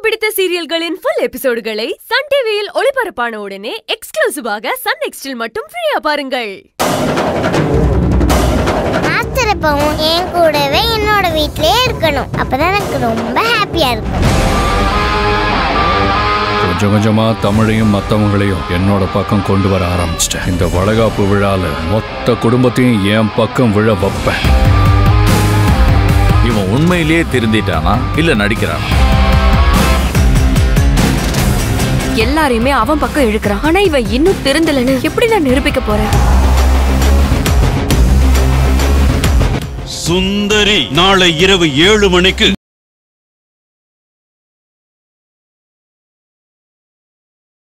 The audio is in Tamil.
பிடித்த சீரியல்களின் ஃபுல் எபிசோடுகளை சன் டிவியில் ஒளிபரப்பான உடனே எக்ஸ்க்ளூசிவாக சன் நெக்ஸ்டில் மட்டும் ஃப்ரீயா பாருங்கள் மாஸ்டர் எப்பவும் என் கூடவே என்னோட வீட்டிலே இருக்கணும் அப்பதான் எனக்கு ரொம்ப ஹாப்பியா இருக்கும் கொஞ்சம் கொஞ்சமா தமிழையும் மத்தவங்களையும் என்னோட பக்கம் கொண்டு வர ஆரம்பிச்சிட்டேன் இந்த வளகாப்பு விழால மொத்த குடும்பத்தையும் என் பக்கம் விழ வைப்பேன் இவன் உண்மையிலேயே திருந்திட்டானா இல்ல நடிக்கிறானா எல்லாரையுமே அவன் பக்கம் இழுக்கிறான் ஆனா இவன் இன்னும் திருந்தலன்னு எப்படி நான் நிரூபிக்க போறேன் சுந்தரி நாளை இரவு ஏழு மணிக்கு